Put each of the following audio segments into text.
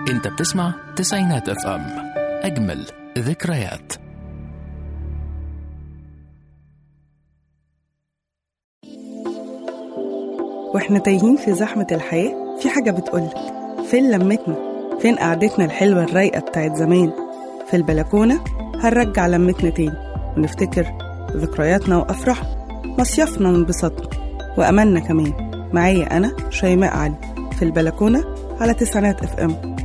انت بتسمع تسعينات اف ام اجمل ذكريات واحنا تايهين في زحمة الحياة في حاجة بتقولك فين لمتنا فين قعدتنا الحلوة الرايقة بتاعت زمان في البلكونة هنرجع لمتنا تاني ونفتكر ذكرياتنا وأفراحنا مصيفنا وانبساطنا وأملنا كمان معايا أنا شيماء علي في البلكونة على تسعينات اف ام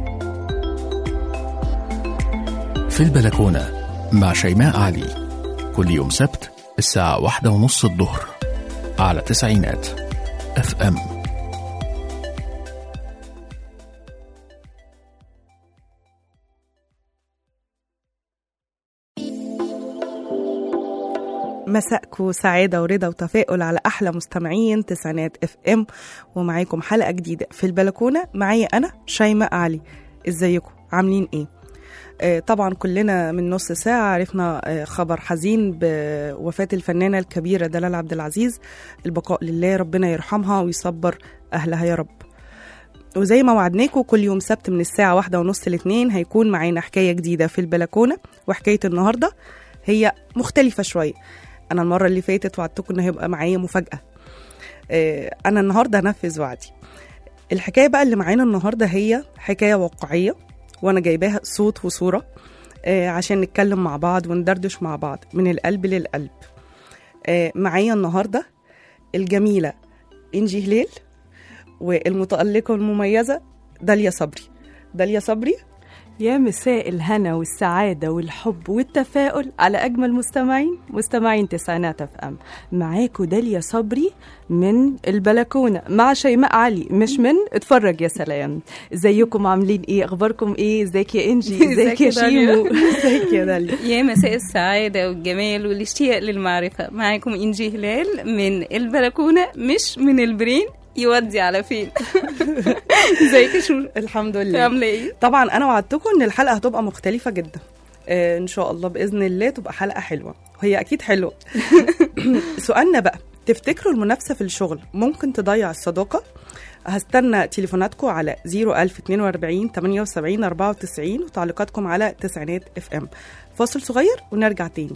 في البلكونة مع شيماء علي كل يوم سبت الساعة واحدة ونص الظهر على تسعينات اف ام مساءكم سعادة ورضا وتفاؤل على أحلى مستمعين تسعينات اف ام ومعاكم حلقة جديدة في البلكونة معايا أنا شيماء علي ازيكم عاملين ايه؟ آه، طبعا كلنا من نص ساعة عرفنا آه، خبر حزين بوفاة الفنانة الكبيرة دلال عبد العزيز البقاء لله ربنا يرحمها ويصبر أهلها يا رب وزي ما وعدناكم كل يوم سبت من الساعة واحدة ونص لاتنين هيكون معانا حكاية جديدة في البلكونة وحكاية النهاردة هي مختلفة شوية أنا المرة اللي فاتت وعدتكم إن هيبقى معايا مفاجأة آه، أنا النهاردة هنفذ وعدي الحكاية بقى اللي معانا النهاردة هي حكاية واقعية وأنا جايباها صوت وصورة آه، عشان نتكلم مع بعض وندردش مع بعض من القلب للقلب آه، معايا النهاردة الجميلة إنجي هلال والمتألقة والمميزة داليا صبري داليا صبري يا مساء الهنا والسعادة والحب والتفاؤل على أجمل مستمعين مستمعين تسعينات اف ام معاكو داليا صبري من البلكونة مع شيماء علي مش من اتفرج يا سلام ازيكم عاملين ايه اخباركم ايه ازيك يا انجي ازيك يا ازيك يا داليا؟ شيمو ازيك يا داليا يا مساء السعادة والجمال والاشتياق للمعرفة معاكم إنجي هلال من البلكونة مش من البرين يودي على فين ازيك يا شو الحمد لله عاملة ايه؟ طبعا انا وعدتكم ان الحلقه هتبقى مختلفه جدا آه ان شاء الله باذن الله تبقى حلقه حلوه وهي اكيد حلوه سؤالنا بقى تفتكروا المنافسه في الشغل ممكن تضيع الصداقه هستنى تليفوناتكم على 01042 78 94 وتعليقاتكم على تسعينات اف ام فاصل صغير ونرجع تاني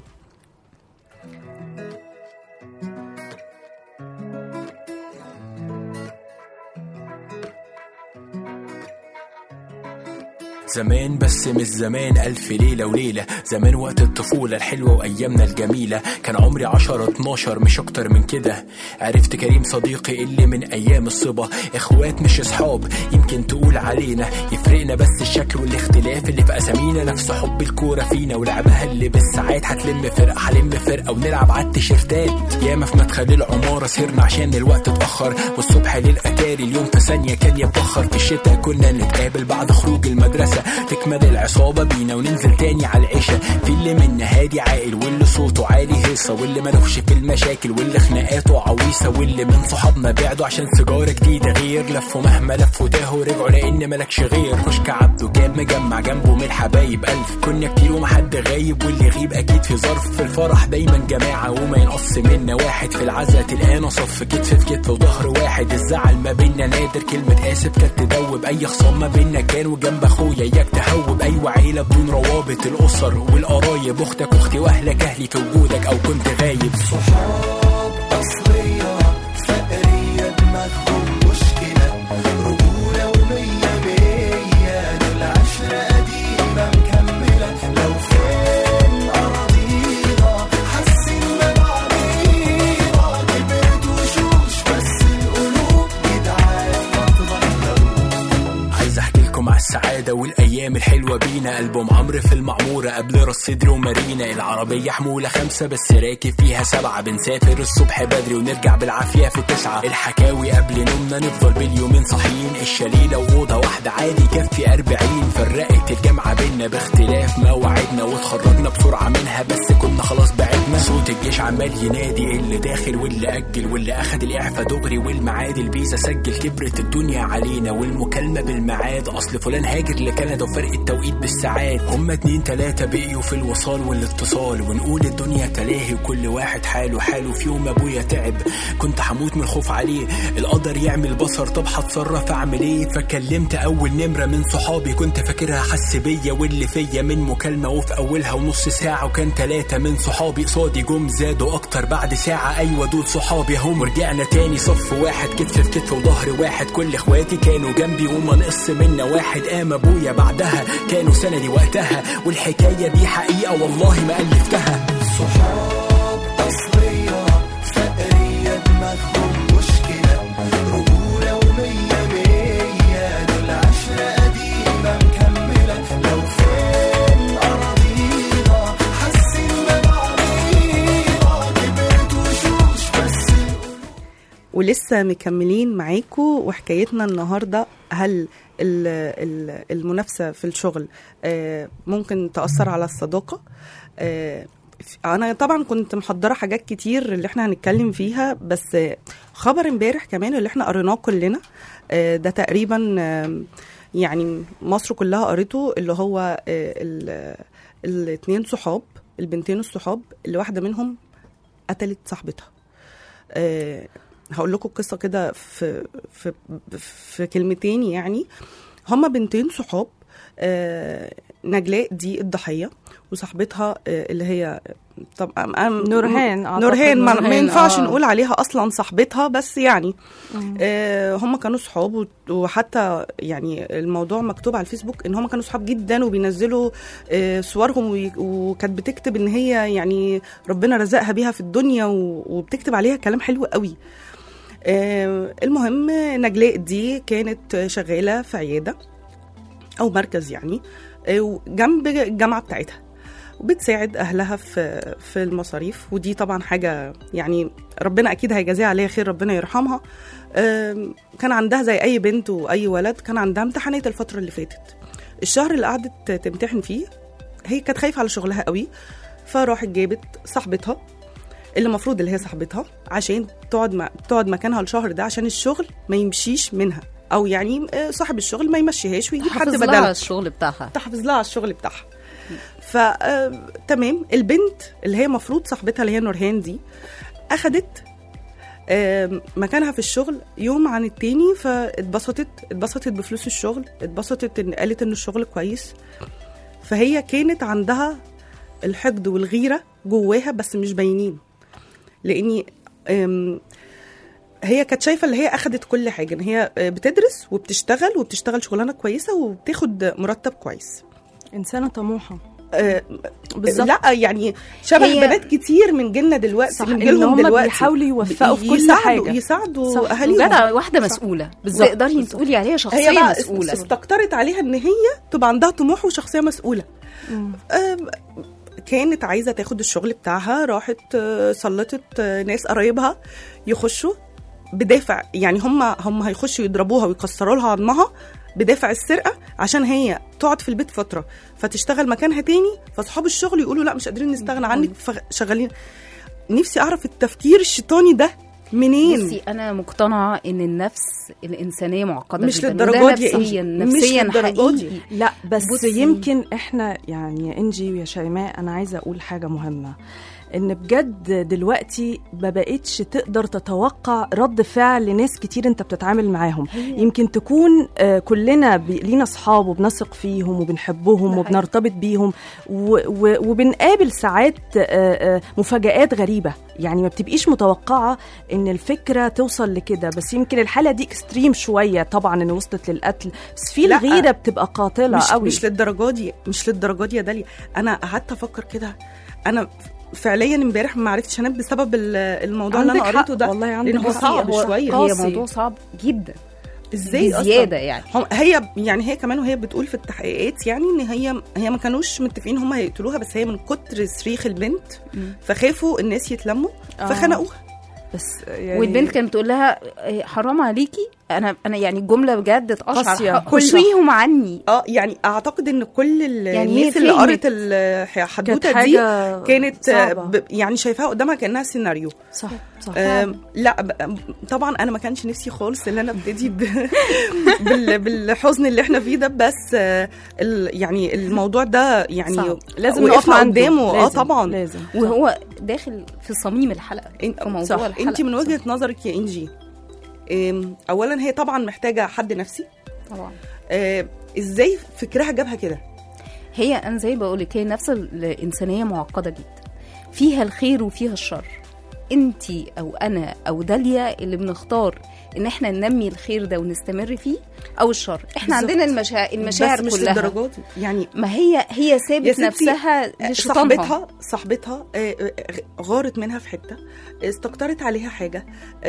زمان بس مش زمان ألف ليلة وليلة زمان وقت الطفولة الحلوة وأيامنا الجميلة كان عمري عشرة اتناشر مش أكتر من كده عرفت كريم صديقي اللي من أيام الصبا إخوات مش أصحاب يمكن تقول علينا يفرقنا بس الشكل والاختلاف اللي في أسامينا نفس حب الكورة فينا ولعبها اللي بالساعات هتلم فرقة هلم فرقة ونلعب على التيشيرتات ياما في مدخل العمارة سهرنا عشان الوقت اتأخر والصبح للأتاري اليوم في ثانية كان يتبخر في الشتا كنا نتقابل بعد خروج المدرسة تكمل العصابة بينا وننزل تاني على العشاء في اللي منا هادي عاقل واللي صوته عالي هيصة واللي ملوش في المشاكل واللي خناقاته عويصة واللي من صحابنا بعدوا عشان سيجارة جديدة غير لفوا مهما لفوا تاهوا رجعوا لأن ملكش غير كشك عبده جاب مجمع جنبه من الحبايب ألف كنا كتير ومحد غايب واللي يغيب أكيد في ظرف في الفرح دايما جماعة وما ينقص منا واحد في العزا تلقانا صف كتف في كتف وظهر واحد الزعل ما بينا نادر كلمة آسف كانت تدوب أي خصام ما بينا كان وجنب أخويا إياك تهوب أيوة عيلة بدون روابط الأسر والقرايب أختك أختي وأهلك أهلي في وجودك أو كنت غايب صحاب أصلية فقرية دماغهم مشكلة رجولة ومية مية دول عشرة قديمة مكملة لو فين أراضينا حاسين ببعضينا كبرت وشوش بس القلوب جدعان ما تغيروش عايز احكي لكم على السعاده والايام الحلوه بينا البوم عمرو في المعموره قبل راس صدري ومارينا العربيه حموله خمسه بس راكب فيها سبعه بنسافر الصبح بدري ونرجع بالعافيه في تسعه الحكاوي قبل نومنا نفضل باليومين صاحيين الشليله واوضه واحده عادي يكفي أربعين فرقت الجامعه بينا باختلاف مواعيدنا واتخرجنا بسرعه منها بس كنا خلاص بعدنا صوت الجيش عمال ينادي اللي داخل واللي اجل واللي اخد الاعفاء دغري والميعاد الفيزا سجل كبرت الدنيا علينا والمكالمه بالميعاد اصل فلان هاجر لكندا فرق التوقيت بالساعات هما اتنين تلاتة بقيوا في الوصال والاتصال ونقول الدنيا تلاهي وكل واحد حاله حاله في يوم ابويا تعب كنت هموت من الخوف عليه القدر يعمل بصر طب هتصرف اعمل ايه فكلمت اول نمرة من صحابي كنت فاكرها حس بيا واللي فيا من مكالمة وفي اولها ونص ساعة وكان تلاتة من صحابي قصادي جم زادوا اكتر بعد ساعة ايوه دول صحابي هم رجعنا تاني صف واحد كتف في كتف وظهر واحد كل اخواتي كانوا جنبي وما نقص منا واحد قام ابويا بعدها كانوا سندي وقتها والحكاية دي حقيقة والله ما ألفتها صحاب أصلية فقرية دماغهم مشكلة رجولة ومية مية دول عشرة قديمة مكملة لو فين أراضينا حاسين ببعضينا كبرت وشوش بس ولسه مكملين معاكم وحكايتنا النهارده هل ال- ال- المنافسه في الشغل آه، ممكن تاثر على الصداقه آه، انا طبعا كنت محضره حاجات كتير اللي احنا هنتكلم فيها بس آه، خبر امبارح كمان اللي احنا قريناه كلنا آه، ده تقريبا آه، يعني مصر كلها قريته اللي هو آه، ال- الاتنين صحاب البنتين الصحاب اللي واحده منهم قتلت صاحبتها آه، هقول لكم القصه كده في في في كلمتين يعني هما بنتين صحاب آه، نجلاء دي الضحيه وصاحبتها آه، اللي هي طب أم- أم- نورهان أعتقد نورهان ما, ما نورهان، ينفعش آه. نقول عليها اصلا صاحبتها بس يعني آه هم كانوا صحاب وت- وحتى يعني الموضوع مكتوب على الفيسبوك ان هم كانوا صحاب جدا وبينزلوا آه صورهم وي- وكانت بتكتب ان هي يعني ربنا رزقها بيها في الدنيا و- وبتكتب عليها كلام حلو قوي آه المهم نجلاء دي كانت شغاله في عياده او مركز يعني آه، جنب الجامعه بتاعتها وبتساعد اهلها في في المصاريف ودي طبعا حاجه يعني ربنا اكيد هيجازيها عليها خير ربنا يرحمها آم، كان عندها زي اي بنت واي ولد كان عندها امتحانات الفتره اللي فاتت الشهر اللي قعدت تمتحن فيه هي كانت خايفه على شغلها قوي فراحت جابت صاحبتها اللي المفروض اللي هي صاحبتها عشان تقعد مع تقعد مكانها الشهر ده عشان الشغل ما يمشيش منها او يعني آه، صاحب الشغل ما يمشيهاش ويجيب حد حافظ بدلها لها الشغل بتاعها تحافظ لها على الشغل بتاعها ف آه، تمام البنت اللي هي مفروض صاحبتها اللي هي نورهان دي اخدت آم، مكانها في الشغل يوم عن التاني فاتبسطت اتبسطت بفلوس الشغل اتبسطت ان قالت ان الشغل كويس فهي كانت عندها الحقد والغيره جواها بس مش باينين لاني آم، هي كانت شايفه اللي هي اخدت كل حاجه ان هي آه، بتدرس وبتشتغل وبتشتغل شغلانه كويسه وبتاخد مرتب كويس انسانه طموحه آه، بالظبط. لا يعني شبه هي- بنات كتير من جيلنا دلوقتي صح، من إن جيلهم هم دلوقتي بيحاولوا يوفقوا في كل يساعدوا- حاجة. يساعدوا صح. اهاليهم جدع واحده مسؤوله بالظبط. تقدري تقولي عليها هي شخصيه بقى مسؤوله استكترت عليها ان هي تبقى عندها طموح وشخصيه مسؤوله آم، كانت عايزه تاخد الشغل بتاعها راحت آه، سلطت آه، ناس قرايبها يخشوا بدافع يعني هم هم هيخشوا يضربوها ويكسروا لها عظمها بدافع السرقه عشان هي تقعد في البيت فتره فتشتغل مكانها تاني فاصحاب الشغل يقولوا لا مش قادرين نستغنى عنك فشغالين نفسي اعرف التفكير الشيطاني ده منين بصي انا مقتنعه ان النفس الانسانيه معقده مش جدا للدرجة وده دي يا نفسيا إنجي. مش نفسيا للدرجة دي. حقيقي لا بس بصي. يمكن احنا يعني يا انجي ويا شيماء انا عايزه اقول حاجه مهمه ان بجد دلوقتي ما بقتش تقدر تتوقع رد فعل ناس كتير انت بتتعامل معاهم يمكن تكون آه، كلنا بي- لينا اصحاب وبنثق فيهم وبنحبهم وبنرتبط بيهم و- و- وبنقابل ساعات آه، آه، مفاجآت غريبه يعني ما بتبقيش متوقعه ان الفكره توصل لكده بس يمكن الحاله دي اكستريم شويه طبعا ان وصلت للقتل بس في لا. الغيره بتبقى قاتله مش قوي مش للدرجه دي مش للدرجه دي يا داليا انا قعدت افكر كده انا فعليا امبارح ما عرفتش انام بسبب ال- الموضوع اللي انا عندك قريته حق، ده والله عندك لان هو حق. صعب هو- شويه هي قاسي. موضوع صعب جدا ازاي أصلاً؟ بزياده يعني هم هي يعني هي كمان وهي بتقول في التحقيقات يعني ان هي هي ما كانوش متفقين هم هيقتلوها بس هي من كتر صريخ البنت فخافوا الناس يتلموا آه. فخنقوها بس يعني والبنت كانت تقول لها إيه، حرام عليكي انا انا يعني الجمله بجد قاسية. اتقشعر كل- خشيهم عني اه يعني اعتقد ان كل ال- يعني هي الناس اللي فهمت. قرت الحدوته كانت دي حاجة كانت آه، صعبة. ب- يعني شايفاها قدامها كانها سيناريو صح صح آم، لا ب- طبعا انا ما كانش نفسي خالص ان انا ابتدي ب- بال- بالحزن اللي احنا فيه ده بس آه، ال- يعني الموضوع ده يعني صح. لازم نقف وقفنا عنده قدامه اه لازم. طبعا لازم وهو داخل في صميم الحلقه إن- في موضوع صح. الحلقه انت من وجهه نظرك يا انجي آم، اولا هي طبعا محتاجه حد نفسي طبعا آه، ازاي فكرها جابها كده هي انا زي بقول لك هي نفس الانسانيه معقده جدا فيها الخير وفيها الشر انت او انا او داليا اللي بنختار ان احنا ننمي الخير ده ونستمر فيه او الشر احنا بالظبط. عندنا المشا... المشاعر بس مش كلها للدرجات دي. يعني ما هي هي يا سابت ستي، نفسها لشيطانها صاحبتها صاحبتها آه، آه، غارت منها في حته استكترت عليها حاجه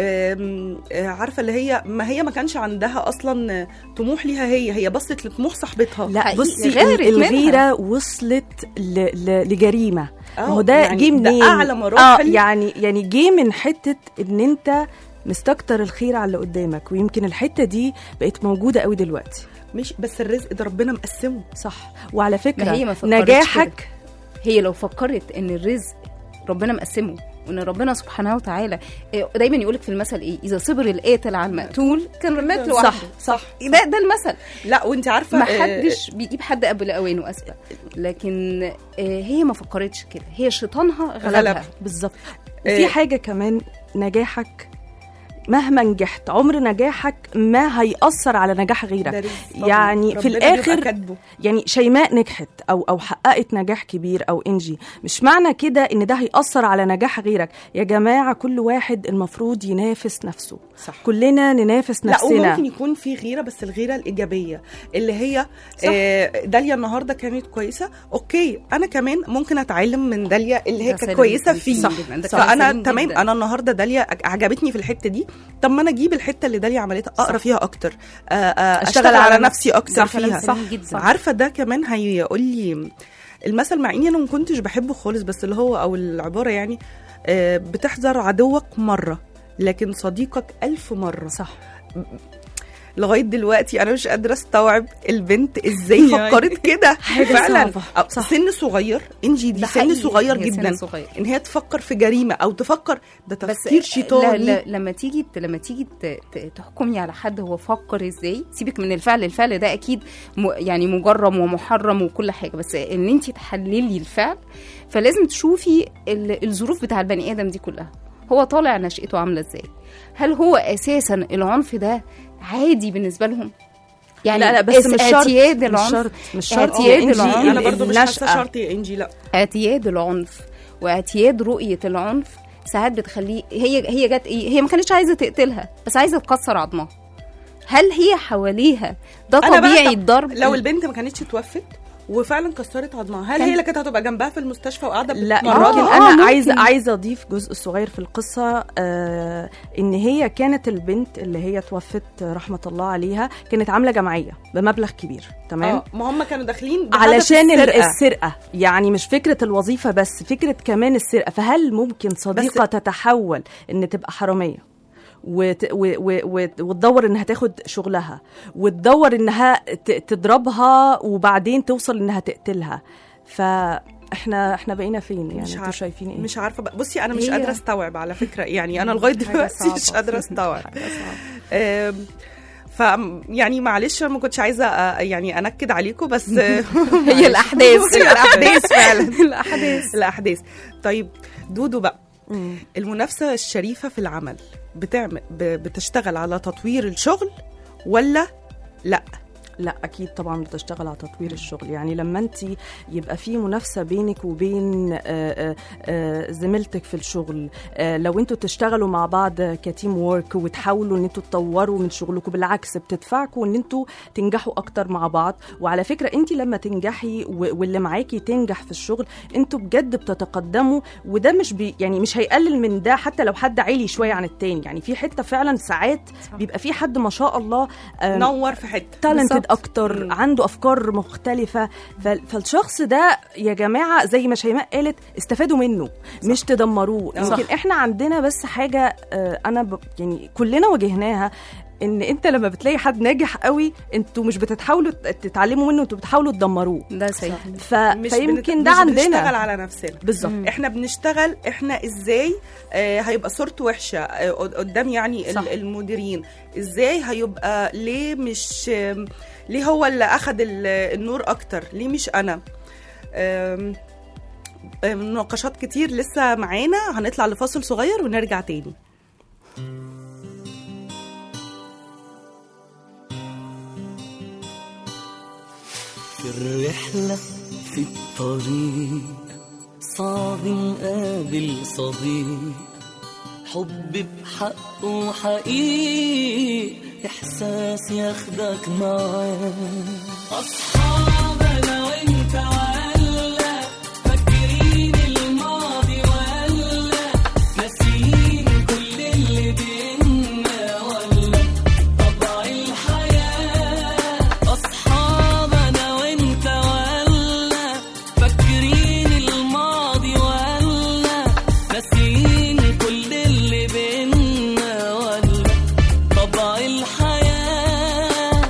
آم، آه، عارفه اللي هي ما هي ما كانش عندها اصلا آه، طموح ليها هي هي بصت لطموح صاحبتها لا حقيقي بصي غارت ال- منها. الغيره وصلت ل... ل... لجريمه آه، ما هو ده يعني جه ده منين أعلى اه مراحل. يعني يعني جه من حته ان انت مستكتر الخير على اللي قدامك ويمكن الحته دي بقت موجوده قوي دلوقتي مش بس الرزق ده ربنا مقسمه صح وعلى فكره ما هي ما فكرتش نجاحك هي لو فكرت ان الرزق ربنا مقسمه وان ربنا سبحانه وتعالى إيه، دايما يقولك في المثل ايه اذا صبر القاتل على المقتول كان مات لوحده صح صح ده ده المثل لا وانت عارفه ما آه، حدش بيجيب حد قبل اوانه اسفه لكن آه، هي ما فكرتش كده هي شيطانها غلبها غلبها. بالظبط آه. وفي حاجه كمان نجاحك مهما نجحت عمر نجاحك ما هيأثر على نجاح ده غيرك رزق طبعاً. يعني في ربنا بيبقى الآخر كاتبه. يعني شيماء نجحت او او حققت نجاح كبير او انجي مش معنى كده ان ده هيأثر على نجاح غيرك يا جماعه كل واحد المفروض ينافس نفسه صح كلنا ننافس لا نفسنا وممكن يكون في غيره بس الغيره الايجابيه اللي هي آه داليا النهارده كانت كويسه اوكي انا كمان ممكن اتعلم من داليا اللي هي ده كانت سليم كويسه جداً فيه جداً. ده كلام فانا سليم تمام جداً. انا النهارده داليا عجبتني في الحته دي طب ما انا اجيب الحته اللي داليا عملتها اقرا فيها اكتر آه آه اشتغل, على على نفسي. نفسي اكتر صح، فيها كلام سليم جدا عارفه ده كمان هيقول لي المثل مع اني انا ما كنتش بحبه خالص بس اللي هو او العباره يعني آه بتحذر عدوك مره لكن صديقك ألف مرة صح لغايه دلوقتي انا مش قادره استوعب البنت ازاي يعني فكرت كده فعلا صعبة. أو صح. سن صغير انجي دي ده سن حقيقي، صغير هي سن جدا صغير. ان هي تفكر في جريمه او تفكر ده بس تفكير شيطاني لا لا لما تيجي لما تيجي ت- ت- تحكمي على حد هو فكر ازاي سيبك من الفعل الفعل ده اكيد م يعني مجرم ومحرم وكل حاجه بس ان انت تحللي الفعل فلازم تشوفي ال- الظروف بتاع البني ادم دي كلها هو طالع نشأته عامله ازاي هل هو اساسا العنف ده عادي بالنسبه لهم يعني لا لا بس اس- مش شرط اعتياد مش العنف شرط مش شرط اعتياد يا إنجي العنف. انا ال- برضو مش حاسه النشأة. شرط يا انجي لا اعتياد العنف واعتياد رؤيه العنف ساعات بتخليه هي هي جت ايه هي ما كانتش عايزه تقتلها بس عايزه تكسر عظمها هل هي حواليها ده أنا بقى طبيعي طب الضرب لو البنت ما كانتش توفت وفعلا كسرت عظمها هل كان- هي اللي كانت هتبقى جنبها في المستشفى وقاعده لا بتمرضها؟ يمكن آه، انا ممكن. عايزه عايزه اضيف جزء صغير في القصه آه ان هي كانت البنت اللي هي توفت رحمه الله عليها كانت عامله جمعيه بمبلغ كبير تمام اه ما هم كانوا داخلين بهدف علشان ال- السرقة. السرقه يعني مش فكره الوظيفه بس فكره كمان السرقه فهل ممكن صديقه بس- تتحول ان تبقى حراميه وت... و... و... و... وتدور انها تاخد شغلها وتدور انها ت... تضربها وبعدين توصل انها تقتلها فاحنا احنا بقينا فين يعني مش انتوا عارفة شايفين ايه مش عارفه بقى. بصي انا مش هي- قادره استوعب على فكره يعني انا لغايه حاجة دلوقتي مش صعبة. قادره استوعب حاجة صعبة. آم، ف يعني معلش أنا ما كنتش عايزه آه، يعني انكد عليكم بس هي الاحداث هي الاحداث فعلا الاحداث الاحداث طيب دودو بقى مم. المنافسه الشريفه في العمل بتعمل ب- بتشتغل على تطوير الشغل ولا لا لا اكيد طبعا بتشتغل على تطوير الشغل يعني لما انت يبقى في منافسه بينك وبين آه، آه، آه، زميلتك في الشغل آه، لو انتوا تشتغلوا مع بعض كتيم وورك وتحاولوا ان انتوا تطوروا من شغلكم بالعكس بتدفعكم ان انتوا تنجحوا اكتر مع بعض وعلى فكره انت لما تنجحي و- واللي معاكي تنجح في الشغل انتوا بجد بتتقدموا وده مش بي يعني مش هيقلل من ده حتى لو حد عالي شويه عن التاني يعني في حته فعلا ساعات بيبقى في حد ما شاء الله نور في حته تالنتد اكتر مم. عنده افكار مختلفه ف- فالشخص ده يا جماعه زي ما شيماء قالت استفادوا منه مش تدمروه صح. يمكن احنا عندنا بس حاجه آه، انا ب... يعني كلنا واجهناها ان انت لما بتلاقي حد ناجح قوي انتوا مش بتحاولوا تتعلموا منه انتوا بتحاولوا تدمروه ده صحيح ف... مش فيمكن بنت- ده مش بنشتغل عندنا على نفسنا بالظبط احنا بنشتغل احنا ازاي آه هيبقى صورته وحشه آه قد- قدام يعني صح. ال- المديرين ازاي هيبقى ليه مش آم، ليه هو اللي اخد ال- النور اكتر ليه مش انا آم، آم، مناقشات كتير لسه معانا هنطلع لفاصل صغير ونرجع تاني في الرحلة في الطريق صعب نقابل صديق حب بحقه حقيقي إحساس ياخدك معاه أصحاب أنا وأنت ولا فاكرين الماضي ولا ناسيين كل اللي بينا ولا طبع الحياة أصحاب أنا وأنت ولا فاكرين الماضي ولا ناسيين كل اللي بينا ولا طبع الحياة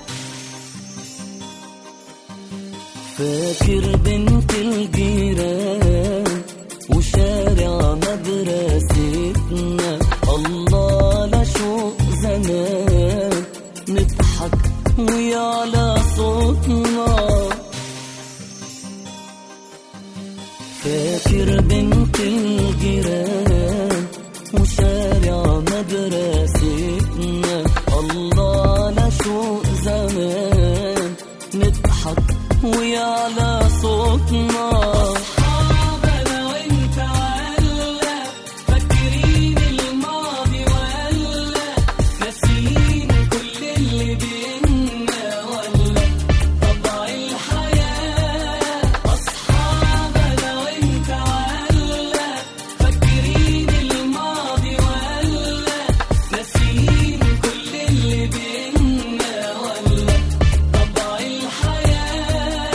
فاكر بنت الجيران وشارع مدرستنا الله لا شوق زمان نضحك ويعلى صوتنا فاكر بنت الجيران وشارع مدرستنا الله لا شوق زمان نضحك ويعلى صوتنا أصحابنا وانت ولا فاكرين الماضي ولا ناسيين كل اللي بينا ولا طبع الحياة أصحابنا وانت ولا فاكرين الماضي ولا ناسيين كل اللي بينا ولا طبع الحياة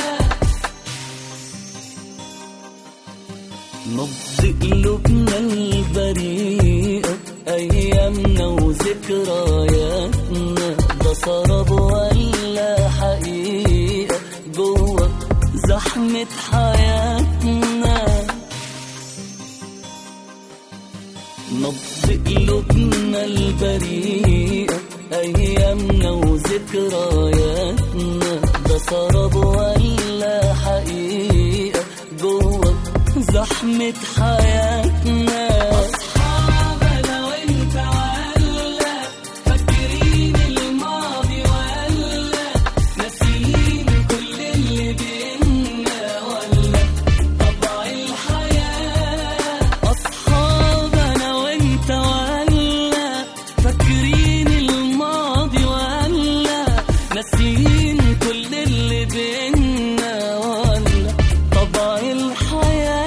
نبض قلوبنا البريئة أيامنا وذكرياتنا ده سراب ولا حقيقة جوه زحمة حياتنا نبض قلوبنا البريئة أيامنا وذكرياتنا ده سراب ولا حقيقة جوه زحمة حياتنا أصحابنا وانت ولا فاكرين الماضي ولا ناسيين كل اللي بينا ولا طبع الحياة أصحابنا وانت ولا فاكرين الماضي ولا ناسيين كل اللي بينا ولا طبع الحياة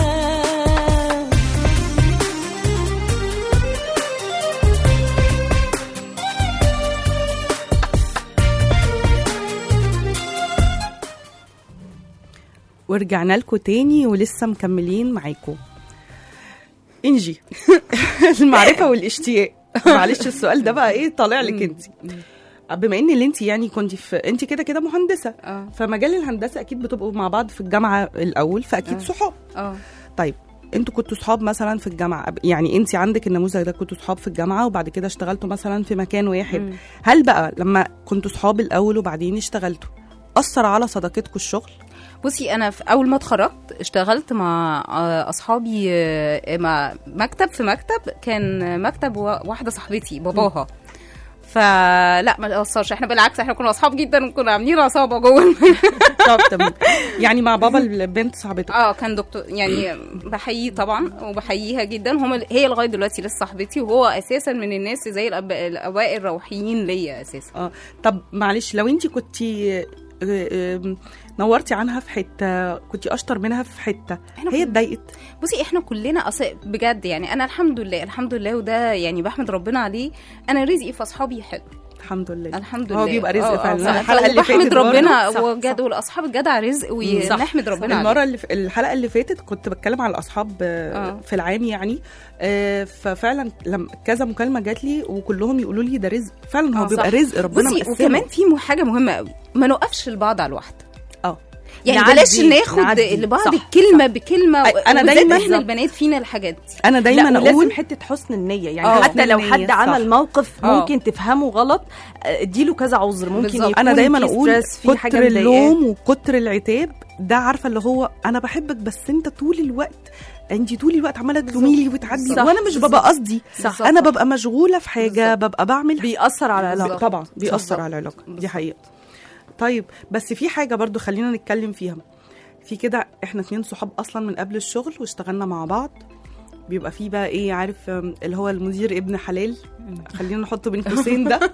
ورجعنا لكم تاني ولسه مكملين معاكم انجي المعرفه والاشتياق معلش السؤال ده بقى ايه طالع لك انت بما ان اللي انت يعني كنت في انت كده كده مهندسه اه فمجال الهندسه اكيد بتبقوا مع بعض في الجامعه الاول فاكيد آه. صحاب اه طيب انتوا كنتوا صحاب مثلا في الجامعه يعني انت عندك النموذج ده كنتوا صحاب في الجامعه وبعد كده اشتغلتوا مثلا في مكان واحد مم. هل بقى لما كنتوا صحاب الاول وبعدين اشتغلتوا اثر على صداقتكم الشغل بصي انا في اول ما اتخرجت اشتغلت مع آه، اصحابي آه، مع مكتب في مكتب كان مكتب وا- واحده صاحبتي باباها فلا ما تاثرش احنا بالعكس احنا كنا اصحاب جدا وكنا عاملين عصابه جوه طب تمام يعني مع بابا البنت صاحبتك اه كان دكتور يعني بحييه طبعا وبحييها جدا هم هي لغايه دلوقتي لسه صاحبتي وهو اساسا من الناس زي الأب... الاباء الروحيين ليا اساسا اه طب معلش لو انت كنتي آه، آم، نورتي عنها في حته كنتي اشطر منها في حته إحنا هي كنا- اتضايقت بصي احنا كلنا أص... بجد يعني انا الحمد لله الحمد لله وده يعني بحمد ربنا عليه انا رزقي في اصحابي حلو الحمد لله الحمد لله هو بيبقى رزق آه، آه، فعلا. صح. أنا الحلقة اللي وبحمد فاتت برضه- ربنا صح، وجد والاصحاب الجدع رزق ونحمد ربنا عليه المره اللي ف... الحلقه اللي فاتت كنت بتكلم على الاصحاب آه، آه. في العام يعني آه، ففعلا لما كذا مكالمه جات لي وكلهم يقولوا لي ده رزق فعلا هو آه، بيبقى صح. رزق ربنا بصي مقسمه. وكمان في م- حاجه مهمه قوي ما نوقفش لبعض على الواحده اه يعني نعدي- بلاش ناخد نعدي. لبعض صح، الكلمه بكلمه أي- أنا وبالذات دايماً- احنا البنات فينا الحاجات دي انا لا دايما ولازم اقول حته حسن النيه يعني آه، حتى لو حسن حد النية، عمل صح. موقف آه. ممكن تفهمه غلط آه، اديله كذا عذر ممكن بالظبط. يكون انا دايما في اقول stress، في حاجه كتر مضايقاه. اللوم وكتر العتاب ده عارفه اللي هو انا بحبك بس انت طول الوقت انت طول الوقت عماله تلومي لي وتعدي صح، وانا مش ببقى قصدي صح. انا ببقى مشغوله في حاجه بالظبط. ببقى بعمل بيأثر على العلاقه بالظبط. طبعا بيأثر بالظبط. على العلاقه دي حقيقه طيب بس في حاجه برضو خلينا نتكلم فيها في كده احنا اتنين صحاب اصلا من قبل الشغل واشتغلنا مع بعض بيبقى في بقى ايه عارف أم، اللي هو المدير ابن حلال خلينا نحطه بين قوسين ده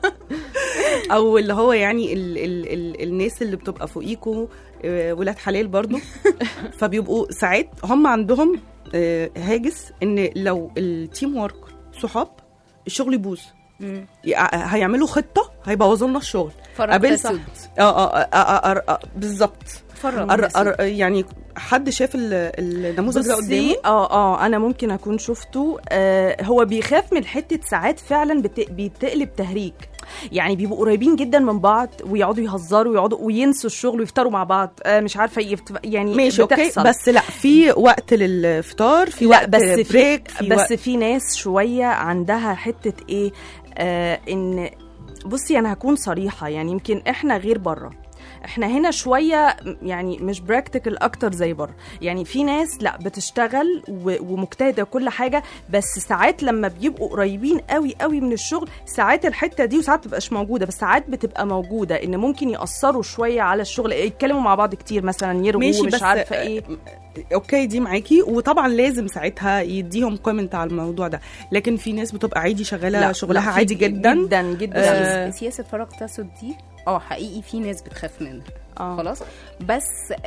او اللي هو يعني ال ال ال الناس اللي بتبقى فوقيكوا آه، ولاد حلال برضو فبيبقوا ساعات هم عندهم آه، هاجس ان لو التيم ورك صحاب الشغل يبوظ مم. يع- هيعملوا خطه هيبوظوا لنا الشغل فرق قابلت تسد. اه اه آه، آه، آه، آه، بالظبط فرق أر- تسد. أر- يعني حد شاف ال- النموذج ده قدامه بصي اه اه انا ممكن اكون شفته آه هو بيخاف من حته ساعات فعلا بت... بتقلب تهريج يعني بيبقوا قريبين جدا من بعض ويقعدوا يهزروا ويقعدوا وينسوا الشغل ويفطروا مع بعض آه مش عارفه يفت... يعني ماشي اوكي بتحصل. بس لا في وقت للفطار في لا وقت بس في بريك في بس وقت في ناس شويه عندها حته ايه آه ان بصي انا هكون صريحه يعني يمكن احنا غير بره احنا هنا شويه يعني مش براكتيكال اكتر زي بره يعني في ناس لا بتشتغل و- ومجتهده كل حاجه بس ساعات لما بيبقوا قريبين قوي قوي من الشغل ساعات الحته دي وساعات بتبقاش موجوده بس ساعات بتبقى موجوده ان ممكن ياثروا شويه على الشغل يتكلموا مع بعض كتير مثلا يرغوا ماشي مش بس عارفه آه، ايه اوكي دي معاكي وطبعا لازم ساعتها يديهم كومنت على الموضوع ده لكن في ناس بتبقى عادي شغاله شغلها لا، في عادي جدا جدا جدا آه، سياسة- سياسه فرق تسد دي اه حقيقي في ناس بتخاف منها آه. خلاص بس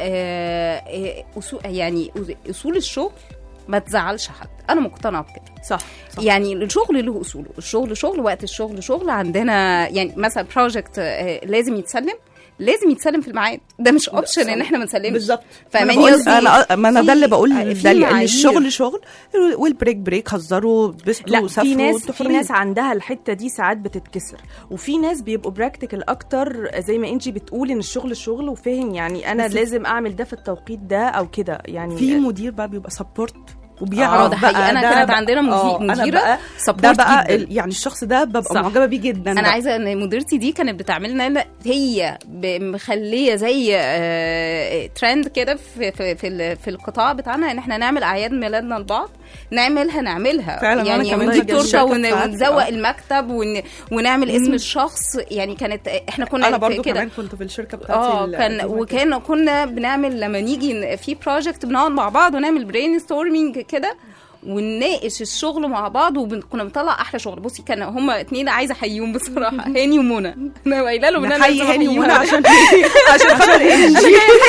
آه آه، أصول يعني اصول الشغل ما تزعلش حد انا مقتنعه بكده صح, صح. يعني الشغل له اصوله الشغل شغل وقت الشغل شغل عندنا يعني مثلا بروجكت لازم يتسلم لازم يتسلم في الميعاد ده مش اوبشن ان احنا ما نسلمش بالظبط فاهماني فاهماني قصدي؟ انا ما انا ده اللي بقول في- في ده اللي- معايير. الشغل شغل والبريك بريك هزروا بسطوا لا سافروا في ناس انتوا في حرين. ناس عندها الحته دي ساعات بتتكسر وفي ناس بيبقوا براكتيكال اكتر زي ما انجي بتقول ان الشغل شغل وفاهم يعني انا بس- لازم اعمل ده في التوقيت ده او كده يعني في مدير بقى بيبقى سبورت اه وبيعرف ده حقيقي بقى انا ده كانت بقى- عندنا آه، مدير أنا مديره بقى سبورت ده بقى جدا. ال- يعني الشخص ده ببقى صح. معجبه بيه جدا انا بقى. عايزه ان مديرتي دي كانت بتعملنا لنا هي ب- مخليه زي آه، ترند كده في في في, ال- في القطاع بتاعنا ان احنا نعمل اعياد ميلادنا لبعض نعملها نعملها فعلا، وأنا يعني كمان ونجيب جدا. تورته الشركة ون- بتاعتي، ونزوق آه. المكتب ون ونعمل اسم الشخص يعني كانت احنا كنا انا في برضو كده كمان كنت في الشركه بتاعتي اه ال- كان القديمة وكان كنا بنعمل لما نيجي ن- في بروجكت بنقعد مع بعض ونعمل برين ستورمينج كده ونناقش الشغل مع بعض وكنا بنطلع احلى شغل بصي كان هما اتنين عايزه احييهم بصراحه هاني ومنى انا قايله لهم ان انا نحيي لازم هاني أحييهم. ومنى عشان عشان خاطر انجي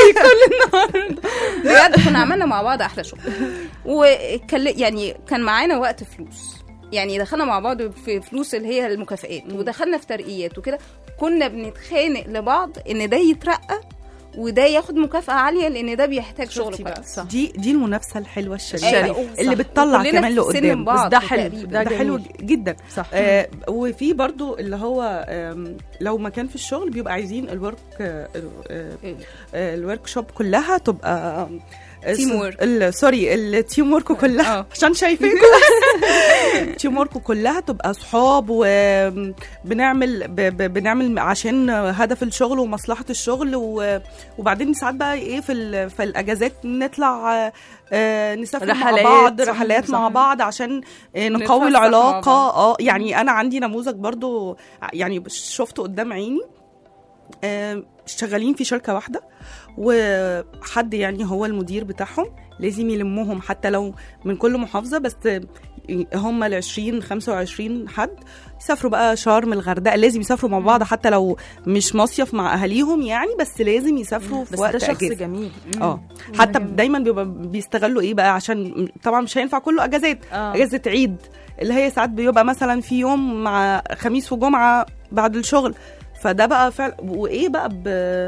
بجد كنا عملنا مع بعض احلى شغل وكل يعني كان معانا وقت فلوس يعني دخلنا مع بعض في فلوس اللي هي المكافئات ودخلنا في ترقيات وكده كنا بنتخانق لبعض ان ده يترقى وده ياخد مكافأة عالية لأن ده بيحتاج شغل بقى، كويس صح. دي دي المنافسه الحلوه الشريفه أيوة، اللي صح. بتطلع وكلنا كمان في سن لقدام بعض ده حلو، تقريباً. ده ده حلو جميل. جدا صح. آه وفي برضو اللي هو آم، لو مكان في الشغل بيبقى عايزين الورك آه، آه، آه، الورك شوب كلها تبقى Team work. ال- سوري التيم ورك كلها آه. عشان شايفينكم التيم ورك كلها تبقى صحاب وبنعمل ب- ب- بنعمل عشان هدف الشغل ومصلحه الشغل و- وبعدين ساعات بقى ايه في ال- في الاجازات نطلع آه، آه، نسافر مع رحلات. بعض صح، رحلات مع صح. بعض عشان آه، نتفسح نقوي مع العلاقه بعض. اه يعني انا عندي نموذج برضو يعني شفته قدام عيني آه، شغالين في شركه واحده وحد يعني هو المدير بتاعهم لازم يلمهم حتى لو من كل محافظه بس هم ال 20 25 حد يسافروا بقى شرم الغردقه لازم يسافروا مع بعض حتى لو مش مصيف مع اهاليهم يعني بس لازم يسافروا في بس وقت ده شخص اجازه جميل اه حتى دايما بيبقى بيستغلوا ايه بقى عشان طبعا مش هينفع كله اجازات آه. اجازه عيد اللي هي ساعات بيبقى مثلا في يوم مع خميس وجمعه بعد الشغل فده بقى فعلا وايه بقى ب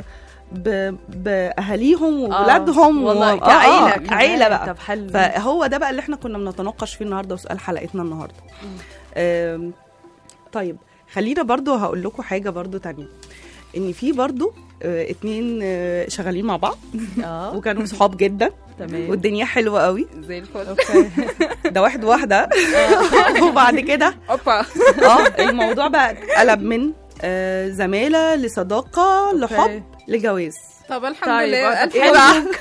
ب باهاليهم واولادهم و- والله آه، كعيله آه، عيله بقى طب حلو فهو ده بقى اللي احنا كنا بنتناقش فيه النهارده وسؤال حلقتنا النهارده آم، طيب خلينا برضو هقول لكم حاجه برضو تانية ان في برضو آه، اتنين آه، شغالين مع بعض اه وكانوا صحاب جدا تمام والدنيا حلوه قوي زي الفل اوكي ده واحد واحده وبعد كده اوبا اه الموضوع بقى اتقلب من آه، زماله لصداقه لحب لجواز طب الحمد طيب لله آه، ألف طب مبروك.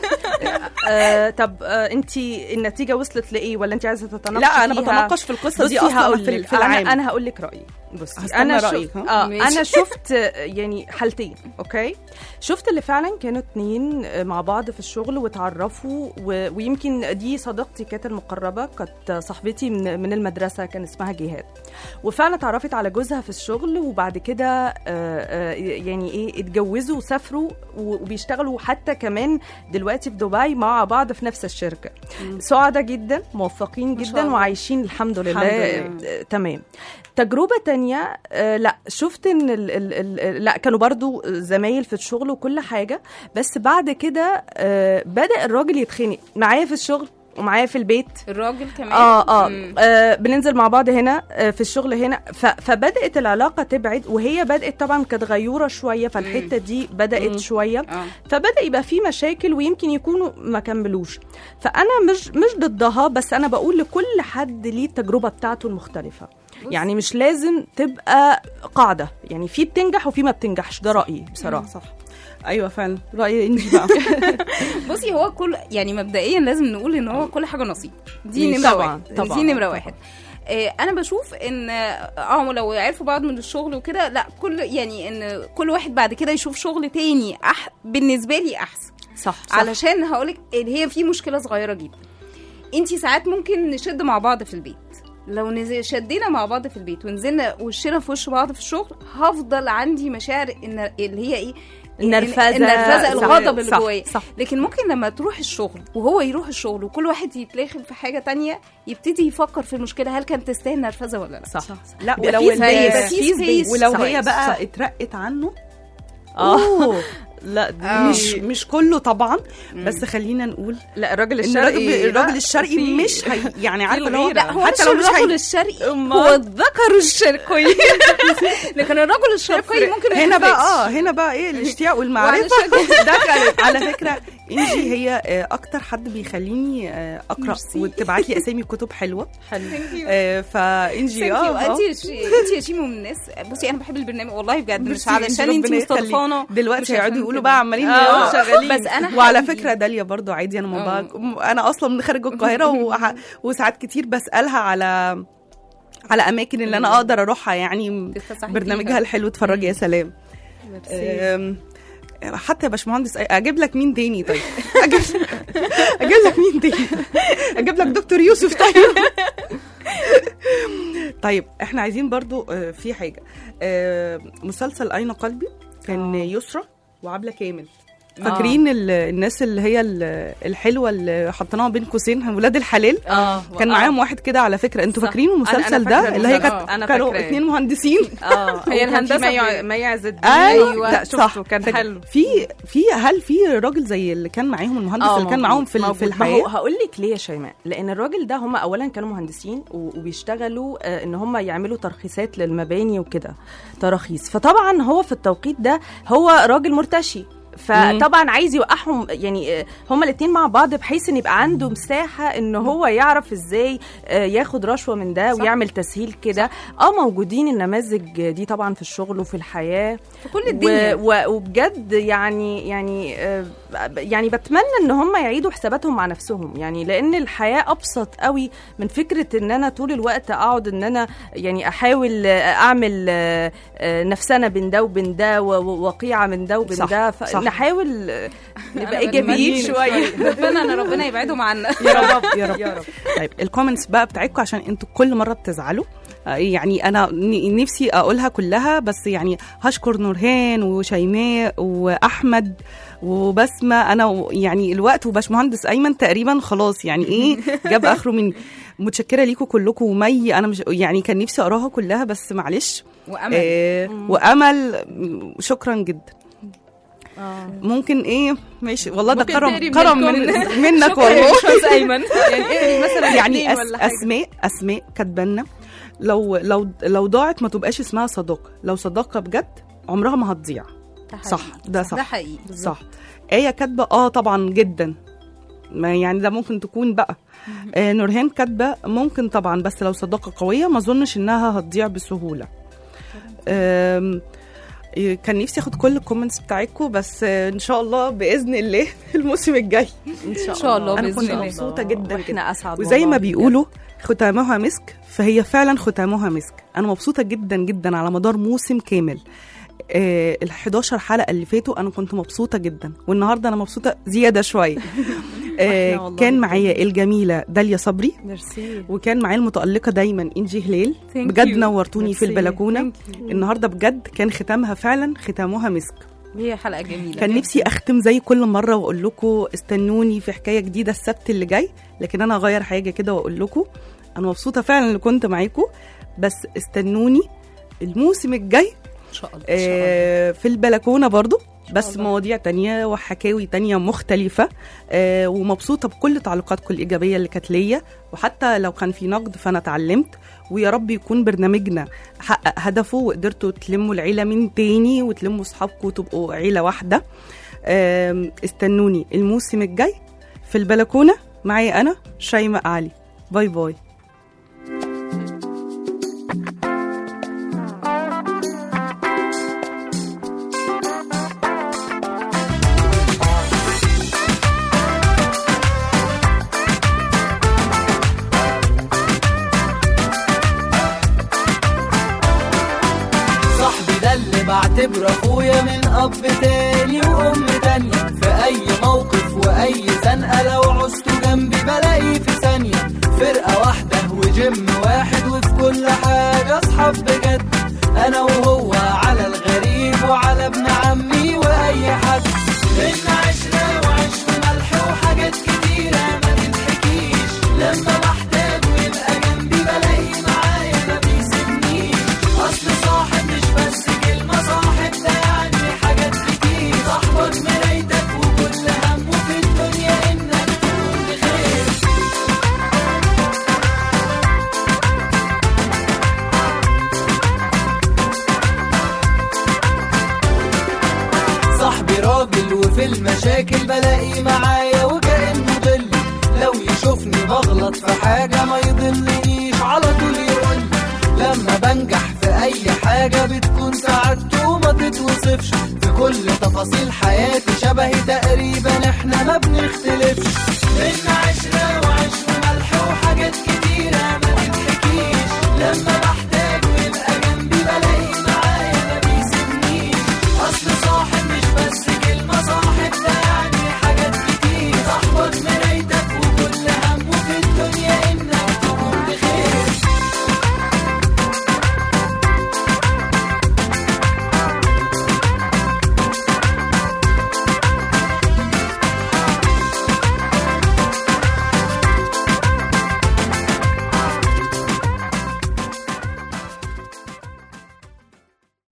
آه، طب انت النتيجه وصلت لايه ولا انت عايزه تتناقشي لا انا فيها؟ بتناقش في القصه دي بصي اصلا هقول في, لك في العام انا انا هقول لك رايي بصي هستنى انا رأيك، شفت ها؟ اه ماشي. انا شفت آه، يعني حالتين اوكي شفت اللي فعلا كانوا اتنين آه، مع بعض في الشغل وتعرفوا و... ويمكن دي صديقتي كانت المقربه كانت صاحبتي من من المدرسه كان اسمها جهاد وفعلا اتعرفت على جوزها في الشغل وبعد كده آه، آه، يعني ايه اتجوزوا وسافروا و- وبيشتغلوا حتى كمان دلوقتي في دبي مع بعض في نفس الشركه سعداء جدا موفقين ما شاء جدا الله. وعايشين الحمد لله, الحمد آه، تمام تجربة تانية آه لا شفت ان ال ال ال لا كانوا برضو زمايل في الشغل وكل حاجة بس بعد كده آه بدأ الراجل يتخانق معايا في الشغل ومعايا في البيت الراجل كمان اه اه, مم. آه بننزل مع بعض هنا آه في الشغل هنا ف فبدات العلاقه تبعد وهي بدات طبعا كانت غيوره شويه فالحته دي بدات مم. شويه اه فبدا يبقى في مشاكل ويمكن يكونوا ما كملوش فانا مش مش ضدها بس انا بقول لكل حد ليه التجربه بتاعته المختلفه يعني مش لازم تبقى قاعده يعني في بتنجح وفي ما بتنجحش ده رايي بصراحه صح ايوه فعلا رايي انت بقى بصي هو كل يعني مبدئيا لازم نقول ان هو كل حاجه نصيب دي ماشي. نمره طبعاً، واحد طبعاً، دي نمره طبعاً. واحد آه، انا بشوف ان اه لو عرفوا بعض من الشغل وكده لا كل يعني ان كل واحد بعد كده يشوف شغل تاني أح بالنسبه لي احسن صح, صح. علشان هقولك ان هي في مشكله صغيره جدا انت ساعات ممكن نشد مع بعض في البيت لو نزل شدينا مع بعض في البيت ونزلنا وشنا في وش بعض في الشغل هفضل عندي مشاعر ان اللي هي ايه النرفزة. النرفزه صح، الغضب اللي صح، جوايا صح. لكن ممكن لما تروح الشغل وهو يروح الشغل وكل واحد يتلاخم في حاجه تانية يبتدي يفكر في المشكله هل كانت تستاهل نرفزه ولا لا صح, لا يبقى ولو في ال- space. يبقى في space. ولو صح، هي بقى صح. اترقت عنه اه أوه. لا دي آه. مش مش كله طبعا بس خلينا نقول لا الراجل ان الشرقي الراجل الراجل لا، الشرقي في- مش هي يعني عارفه اللي هو الغيرة. لا هو حتى مش لو مش الرجل هي الشرقي أمال. هو الذكر الشرقي لكن الرجل الشرقي ممكن ما هنا بقى يحبش. اه هنا بقى ايه الاشتياق والمعرفه دخلت على فكره انجي هي آه، اكتر حد بيخليني آه، اقرا ميرسي. وتبعت لي اسامي كتب حلوه حلو آه، فانجي اه آه. انت انت يا شيمو من الناس بصي انا بحب البرنامج والله بجد مش ميرسي، علشان انت ربنا يخليك. مستضفانه مش دلوقتي هيقعدوا عشان يقولوا كده. بقى عمالين آه، شغالين بس أنا وعلى حقيقي- فكره داليا برضو عادي انا ما آه. بق... انا اصلا من خارج القاهره وح... وساعات كتير بسالها على على اماكن اللي انا اقدر اروحها يعني تتفسحي برنامجها فيها. الحلو اتفرجي يا سلام أم، حتى يا باشمهندس اجيب لك مين تاني طيب اجيب اجيب لك مين تاني اجيب لك دكتور يوسف طيب طيب احنا عايزين برضو آه، في حاجه آه، مسلسل اين قلبي كان آه. يسرا وعبله كامل فاكرين ال- الناس اللي هي ال- الحلوه اللي حطيناها بين قوسين ولاد الحلال اه كان آه. معاهم واحد كده على فكره انتوا صح. فاكرين أنا- أنا المسلسل فاكرة ده اللي هي المسلسل. كانت أنا كانوا فاكراه. اتنين مهندسين اه هي هي الهندسة الهندسه ب- مي عز الدين ايوه لا شفته كان فك- حلو في في هل في راجل زي اللي كان معاهم المهندس آه، اللي كان موجود، معاهم في ال- موجود. في ما هو الحياه هقول لك ليه يا شيماء لان الراجل ده هم اولا كانوا مهندسين و- وبيشتغلوا آه، ان هم يعملوا ترخيصات للمباني وكده تراخيص فطبعا هو في التوقيت ده هو راجل مرتشي فطبعا عايز يوقعهم يعني آه، هما الاثنين مع بعض بحيث ان يبقى عنده مساحه ان هو يعرف ازاي آه، ياخد رشوه من ده صح. ويعمل تسهيل كده اه موجودين النماذج دي طبعا في الشغل وفي الحياه في كل الدنيا و... و... وبجد يعني يعني آه، يعني بتمنى ان هم يعيدوا حساباتهم مع نفسهم يعني لان الحياه ابسط قوي من فكره ان انا طول الوقت اقعد ان انا يعني احاول آه، اعمل آه، آه، نفسنا بين ده وبين ده و- و- وقيعه من ده وبين صح، ده صح. فنحاول آه، نبقى أنا ايجابيين بتمنى شويه ربنا انا ربنا يبعدهم عنا يا رب يا رب طيب الكومنتس بقى بتاعتكم عشان انتوا كل مره بتزعلوا يعني انا ن- نفسي اقولها كلها بس يعني هشكر نورهان وشيماء واحمد وبسمه انا و- يعني الوقت وباشمهندس ايمن تقريبا خلاص يعني ايه جاب اخره مني متشكره ليكم كلكم ومي انا مش يعني كان نفسي اقراها كلها بس معلش وامل آه وامل م- شكرا جدا ممكن ايه ماشي والله ده ممكن كرم تقري من كرم من الكومنت. منك شكراً والله يا باشمهندس ايمن يعني اقري مثلا يعني اتنين أس ولا حاجه اسماء اسماء كاتبانا لو لو لو ضاعت ما تبقاش اسمها صداقه لو صداقه بجد عمرها ما هتضيع ده صح حقيقي. ده صح ده حقيقي صح آية كاتبة اه طبعا جدا ما يعني ده ممكن تكون بقى آه نورهان كاتبة ممكن طبعا بس لو صداقة قوية ما اظنش انها هتضيع بسهولة آم، إيه، كان نفسي اخد كل الكومنتس بتاعتكم بس آه، ان شاء الله باذن الله الموسم الجاي ان شاء, شاء الله انا بإذن كنت الله. مبسوطه جدا جدا واحنا اسعد وزي والله ما بجد. بيقولوا ختامها مسك فهي فعلا ختامها مسك انا مبسوطه جدا جدا على مدار موسم كامل آه ال 11 حلقه اللي فاتوا انا كنت مبسوطه جدا والنهارده انا مبسوطه زياده شويه آه والله كان بجد. معايا الجميله داليا صبري ميرسي وكان معايا المتالقه دايما انجي هلال Thank بجد you. نورتوني في ميرسي. البلكونه النهارده بجد كان ختامها فعلا ختامها مسك هي حلقه جميله كان جداً. نفسي اختم زي كل مره واقول لكم استنوني في حكايه جديده السبت اللي جاي لكن انا هغير حاجه كده واقول لكم انا مبسوطه فعلا اللي كنت معاكم بس استنوني الموسم الجاي ان شاء الله آه في البلكونه برضو بس مواضيع تانية وحكاوي تانية مختلفة آه ومبسوطة بكل تعليقاتكم الإيجابية اللي كانت ليا وحتى لو كان في نقد فأنا اتعلمت ويا رب يكون برنامجنا حقق هدفه وقدرتوا تلموا العيلة من تاني وتلموا صحابكم وتبقوا عيلة واحدة آم، استنوني الموسم الجاي في البلكونة معايا أنا شيماء علي باي باي صاحبي ده اللي بعتبره اخويا من اب تاني وام تانية في اي موقف واي زنقه لو عوزته جنبي بلاقيه في ثانيه فرقه واحده وجيم واحد وفي كل حاجه اصحاب بجد انا وهو على الغريب وعلى ابن عمي واي حد بينا عشرة وعيش وملح وحاجات كتيرة ما تتحكيش لما بحتاج ويبقى جنبي بلاقيه معايا ما بيسيبنيش اصل صاحب مش بس كلمة صاحب ده يعني حاجات كتير صاحبك مرايتك وكل همه في الدنيا انك تكون بخير صاحبي راجل وفي المشاكل بلاقيه معايا وكأنه ظل لو يشوفني بغلط في حاجة ما يضلنيش على طول يقول لما بنجح في أي حاجة بتكون سعادته ما تتوصفش في كل تفاصيل حياتي